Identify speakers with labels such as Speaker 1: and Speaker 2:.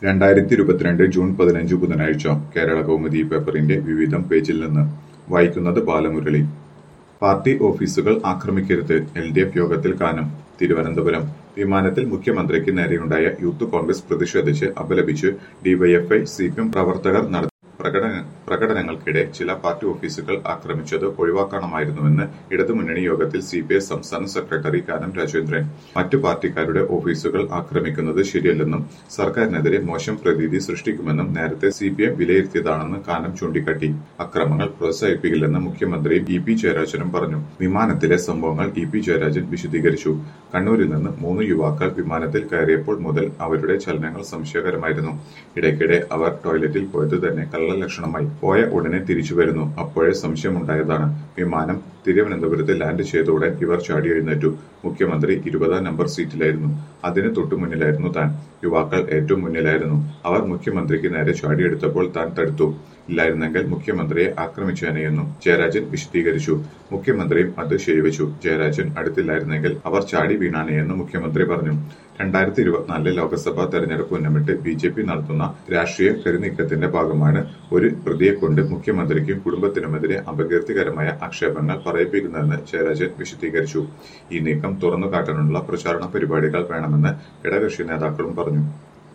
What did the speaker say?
Speaker 1: രണ്ടായിരത്തി ഇരുപത്തിരണ്ട് ജൂൺ പതിനഞ്ച് ബുധനാഴ്ച കേരള കൗമുദി പേപ്പറിന്റെ വിവിധം പേജിൽ നിന്ന് വായിക്കുന്നത് ബാലമുരളി പാർട്ടി ഓഫീസുകൾ ആക്രമിക്കരുത് എൽ ഡി എഫ് യോഗത്തിൽ കാനം തിരുവനന്തപുരം വിമാനത്തിൽ മുഖ്യമന്ത്രിക്ക് നേരെയുണ്ടായ യൂത്ത് കോൺഗ്രസ് പ്രതിഷേധിച്ച് അപലപിച്ച് ഡിവൈഎഫ്ഐ സിപിഎം പ്രവർത്തകർ നടത്തിയ പ്രകടന പ്രകടനങ്ങൾക്കിടെ ചില പാർട്ടി ഓഫീസുകൾ ആക്രമിച്ചത് ഒഴിവാക്കണമായിരുന്നുവെന്ന് ഇടതുമുന്നണി യോഗത്തിൽ സിപിഐ സംസ്ഥാന സെക്രട്ടറി കാനം രാജേന്ദ്രൻ മറ്റു പാർട്ടിക്കാരുടെ ഓഫീസുകൾ ആക്രമിക്കുന്നത് ശരിയല്ലെന്നും സർക്കാരിനെതിരെ മോശം പ്രതീതി സൃഷ്ടിക്കുമെന്നും നേരത്തെ സിപിഎം വിലയിരുത്തിയതാണെന്ന് കാനം ചൂണ്ടിക്കാട്ടി അക്രമങ്ങൾ പ്രോത്സാഹിപ്പിക്കില്ലെന്ന് മുഖ്യമന്ത്രിയും ഇ പി ജയരാജനും പറഞ്ഞു വിമാനത്തിലെ സംഭവങ്ങൾ ഇ പി ജയരാജൻ വിശദീകരിച്ചു കണ്ണൂരിൽ നിന്ന് മൂന്ന് യുവാക്കൾ വിമാനത്തിൽ കയറിയപ്പോൾ മുതൽ അവരുടെ ചലനങ്ങൾ സംശയകരമായിരുന്നു ഇടയ്ക്കിടെ അവർ ടോയ്ലറ്റിൽ പോയത് തന്നെ കള്ളലക്ഷണമായി പോയ ഉടനെ തിരിച്ചു വരുന്നു അപ്പോഴേ സംശയമുണ്ടായതാണ് വിമാനം തിരുവനന്തപുരത്ത് ലാൻഡ് ചെയ്ത ഉടൻ ഇവർ ചാടി എഴുന്നേറ്റു മുഖ്യമന്ത്രി ഇരുപതാം നമ്പർ സീറ്റിലായിരുന്നു അതിന് തൊട്ടു മുന്നിലായിരുന്നു താൻ യുവാക്കൾ ഏറ്റവും മുന്നിലായിരുന്നു അവർ മുഖ്യമന്ത്രിക്ക് നേരെ ചാടിയെടുത്തപ്പോൾ താൻ തടുത്തു ഇല്ലായിരുന്നെങ്കിൽ മുഖ്യമന്ത്രിയെ ആക്രമിച്ചേനെയെന്നും ജയരാജൻ വിശദീകരിച്ചു മുഖ്യമന്ത്രിയും അത് ശരിവച്ചു ജയരാജൻ അടുത്തില്ലായിരുന്നെങ്കിൽ അവർ ചാടി വീണാനെയെന്ന് മുഖ്യമന്ത്രി പറഞ്ഞു രണ്ടായിരത്തി ഇരുപത്തിനാലിലെ ലോക്സഭാ തെരഞ്ഞെടുപ്പ് ഉന്നമിട്ട് ബി ജെ പി നടത്തുന്ന രാഷ്ട്രീയ കരുനീക്കത്തിന്റെ ഭാഗമാണ് ഒരു പ്രതിയെ കൊണ്ട് മുഖ്യമന്ത്രിക്കും കുടുംബത്തിനുമെതിരെ അപകീർത്തികരമായ ആക്ഷേപങ്ങൾ പറയിപ്പിക്കുന്നതെന്ന് ജയരാജൻ വിശദീകരിച്ചു ഈ നീക്കം തുറന്നു കാട്ടാനുള്ള പ്രചാരണ പരിപാടികൾ വേണമെന്ന് ഘടകകക്ഷി നേതാക്കളും പറഞ്ഞു